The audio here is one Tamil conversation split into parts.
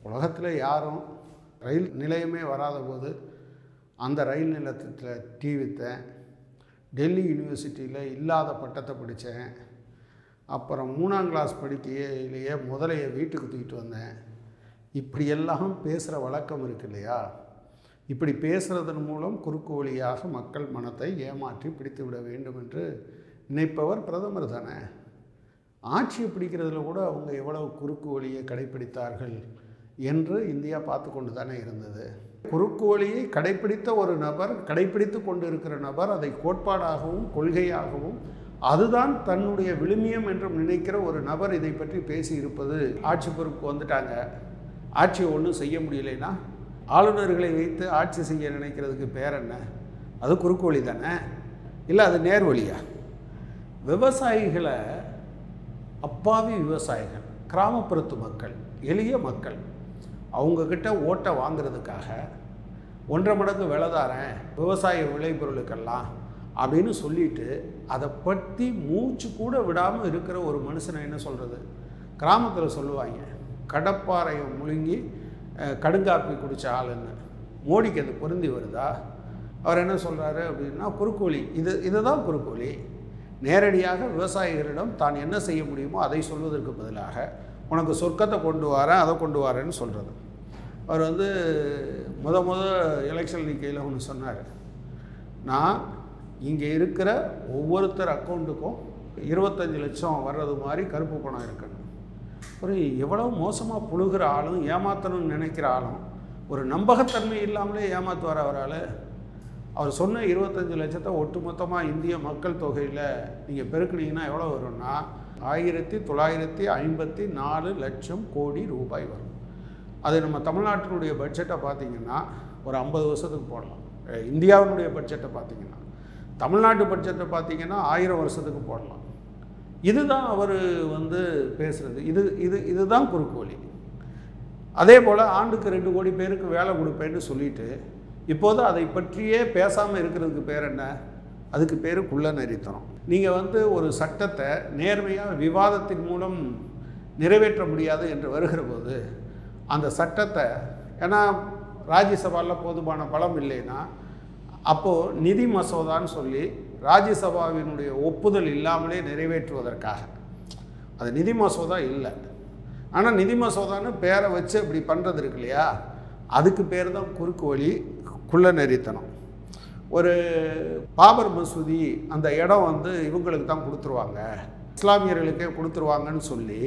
உலகத்தில் யாரும் ரயில் நிலையமே வராத போது அந்த ரயில் நிலையத்தில் டீ விற்றேன் டெல்லி யூனிவர்சிட்டியில் இல்லாத பட்டத்தை படித்தேன் அப்புறம் மூணாம் கிளாஸ் படிக்கையிலேயே முதலைய வீட்டுக்கு தூக்கிட்டு வந்தேன் இப்படியெல்லாம் பேசுகிற வழக்கம் இருக்கு இல்லையா இப்படி பேசுகிறதன் மூலம் குறுக்கு வழியாக மக்கள் மனத்தை ஏமாற்றி பிடித்து விட வேண்டும் என்று நினைப்பவர் பிரதமர் தானே ஆட்சியை பிடிக்கிறதுல கூட அவங்க எவ்வளவு குறுக்கு வழியை கடைப்பிடித்தார்கள் என்று இந்தியா பார்த்து கொண்டு தானே இருந்தது குறுக்கு வழியை கடைப்பிடித்த ஒரு நபர் கடைப்பிடித்து கொண்டு இருக்கிற நபர் அதை கோட்பாடாகவும் கொள்கையாகவும் அதுதான் தன்னுடைய விழுமியம் என்றும் நினைக்கிற ஒரு நபர் இதை பற்றி பேசி இருப்பது ஆட்சி பொறுப்புக்கு வந்துட்டாங்க ஆட்சியை ஒன்றும் செய்ய முடியலைன்னா ஆளுநர்களை வைத்து ஆட்சி செய்ய நினைக்கிறதுக்கு பேர் என்ன அது குறுக்கு வழி தானே இல்லை அது நேர் வழியா விவசாயிகளை அப்பாவி விவசாயிகள் கிராமப்புறத்து மக்கள் எளிய மக்கள் அவங்கக்கிட்ட ஓட்டை வாங்குறதுக்காக ஒன்றரை மடங்கு விலை தாரேன் விவசாய விளைபொருளுக்கெல்லாம் அப்படின்னு சொல்லிட்டு அதை பற்றி மூச்சு கூட விடாமல் இருக்கிற ஒரு மனுஷனை என்ன சொல்கிறது கிராமத்தில் சொல்லுவாங்க கடப்பாறையை முழுங்கி அஹ், கடுங்காப்பி குடித்த ஆளுன்னு மோடிக்கு அது பொருந்தி வருதா அவர் என்ன சொல்கிறாரு அப்படின்னா குறுக்கோழி இது இதுதான் குறுக்கோழி நேரடியாக விவசாயிகளிடம் தான் என்ன செய்ய முடியுமோ அதை சொல்வதற்கு பதிலாக உனக்கு சொர்க்கத்தை கொண்டு வரேன் அதை கொண்டு வரேன்னு சொல்கிறது அவர் வந்து முத முத எலெக்ஷன் நிற்கையில் ஒன்று சொன்னார் நான் இங்கே இருக்கிற ஒவ்வொருத்தர் அக்கௌண்ட்டுக்கும் இருபத்தஞ்சி லட்சம் வர்றது மாதிரி கருப்பு பணம் இருக்கணும் ஒரு எவ்வளோ மோசமாக புழுகிற ஆளும் ஏமாற்றணும்னு நினைக்கிற ஆளும் ஒரு நம்பகத்தன்மை இல்லாமலே ஏமாற்றுவார் அவரால் அவர் சொன்ன இருபத்தஞ்சு லட்சத்தை ஒட்டுமொத்தமாக இந்திய மக்கள் தொகையில் நீங்கள் பெருக்குனீங்கன்னா எவ்வளோ வரும்னா ஆயிரத்தி தொள்ளாயிரத்தி ஐம்பத்தி நாலு லட்சம் கோடி ரூபாய் வரும் அது நம்ம தமிழ்நாட்டினுடைய பட்ஜெட்டை பார்த்தீங்கன்னா ஒரு ஐம்பது வருஷத்துக்கு போடலாம் அஹ் இந்தியாவினுடைய பட்ஜெட்டை பார்த்தீங்கன்னா தமிழ்நாட்டு பட்ஜெட்டை பார்த்தீங்கன்னா ஆயிரம் வருஷத்துக்கு போடலாம் இதுதான் அவர் வந்து பேசுகிறது இது இது இதுதான் குறுக்கு வழி அதே போல் ஆண்டுக்கு ரெண்டு கோடி பேருக்கு வேலை கொடுப்பேன்னு சொல்லிட்டு இப்போது அதை பற்றியே பேசாமல் இருக்கிறதுக்கு பேர் என்ன அதுக்கு பேர் குள்ள நெறித்தனம் நீங்கள் வந்து ஒரு சட்டத்தை நேர்மையாக விவாதத்தின் மூலம் நிறைவேற்ற முடியாது என்று வருகிற போது அந்த சட்டத்தை ஏன்னா ராஜ்யசபாவில் போதுமான பலம் இல்லைன்னா அப்போது நிதி மசோதான்னு சொல்லி ராஜ்யசபாவினுடைய ஒப்புதல் இல்லாமலே நிறைவேற்றுவதற்காக அது நிதி மசோதா இல்லை ஆனால் நிதி மசோதான்னு பேரை வச்சு இப்படி பண்ணுறது இருக்கு இல்லையா அதுக்கு பேர் தான் குறுக்கு வழி குள்ள நெறித்தனம் ஒரு பாபர் மசூதி அந்த இடம் வந்து இவங்களுக்கு தான் கொடுத்துருவாங்க இஸ்லாமியர்களுக்கே கொடுத்துருவாங்கன்னு சொல்லி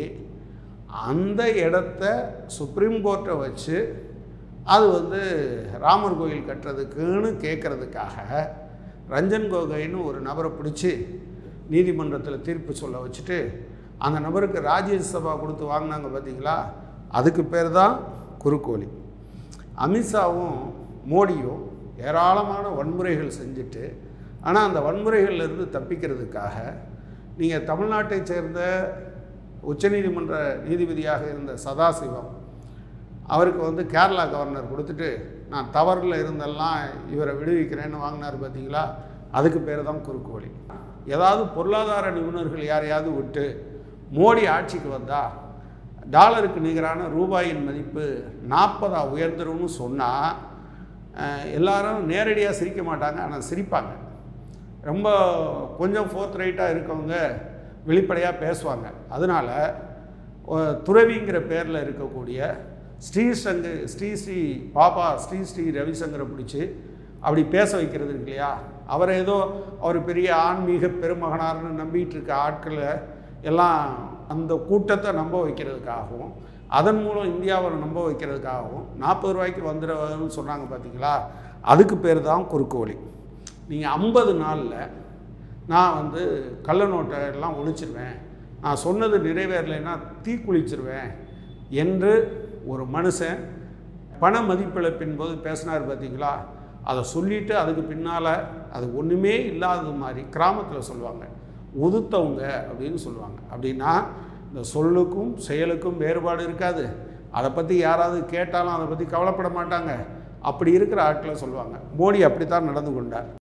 அந்த இடத்த சுப்ரீம் கோர்ட்டை வச்சு அது வந்து ராமர் கோயில் கட்டுறதுக்குன்னு கேட்குறதுக்காக ரஞ்சன் கோகைன்னு ஒரு நபரை பிடிச்சி நீதிமன்றத்தில் தீர்ப்பு சொல்ல வச்சுட்டு அந்த நபருக்கு ராஜ்யசபா கொடுத்து வாங்கினாங்க பார்த்தீங்களா அதுக்கு பேர் தான் குறுக்கோழி அமித்ஷாவும் மோடியும் ஏராளமான வன்முறைகள் செஞ்சுட்டு ஆனால் அந்த வன்முறைகள்லேருந்து தப்பிக்கிறதுக்காக நீங்கள் தமிழ்நாட்டைச் சேர்ந்த உச்சநீதிமன்ற நீதிபதியாக இருந்த சதாசிவம் அவருக்கு வந்து கேரளா கவர்னர் கொடுத்துட்டு நான் தவறில் இருந்தெல்லாம் இவரை விடுவிக்கிறேன்னு வாங்கினார் பார்த்தீங்களா அதுக்கு பேர் தான் குறுக்கு வழி ஏதாவது பொருளாதார நிபுணர்கள் யாரையாவது விட்டு மோடி ஆட்சிக்கு வந்தா டாலருக்கு நிகரான ரூபாயின் மதிப்பு நாற்பதா உயர்ந்துரும்னு சொன்னால் எல்லாரும் நேரடியாக சிரிக்க மாட்டாங்க ஆனால் சிரிப்பாங்க ரொம்ப கொஞ்சம் ஃபோர்த் ரைட்டாக இருக்கவங்க வெளிப்படையாக பேசுவாங்க அதனால் துறவிங்கிற பேரில் இருக்கக்கூடிய ஸ்ரீசங்கு ஸ்ரீ ஸ்ரீ பாபா ஸ்ரீ ஸ்ரீ ரவிசங்கரை பிடிச்சி அப்படி பேச வைக்கிறது இருக்கு இல்லையா அவரை ஏதோ அவர் பெரிய ஆன்மீக பெருமகனார்னு நம்பிட்டு இருக்க ஆட்களை எல்லாம் அந்த கூட்டத்தை நம்ப வைக்கிறதுக்காகவும் அதன் மூலம் இந்தியாவை நம்ப வைக்கிறதுக்காகவும் நாற்பது ரூபாய்க்கு வந்துடுன்னு சொன்னாங்க பார்த்தீங்களா அதுக்கு பேர் தான் குறுக்கு வழி நீங்கள் ஐம்பது நாளில் நான் வந்து கள்ள நோட்டை எல்லாம் ஒழிச்சிருவேன் நான் சொன்னது நிறைவேறலைன்னா தீக்குளிச்சிருவேன் என்று ஒரு மனுஷன் பண மதிப்பிழப்பின் போது பேசினார் பார்த்தீங்களா அதை சொல்லிவிட்டு அதுக்கு பின்னால் அது ஒன்றுமே இல்லாதது மாதிரி கிராமத்தில் சொல்லுவாங்க உதுத்தவங்க அப்படின்னு சொல்லுவாங்க அப்படின்னா இந்த சொல்லுக்கும் செயலுக்கும் வேறுபாடு இருக்காது அதை பற்றி யாராவது கேட்டாலும் அதை பற்றி கவலைப்பட மாட்டாங்க அப்படி இருக்கிற ஆட்களை சொல்லுவாங்க மோடி அப்படித்தான் நடந்து கொண்டார்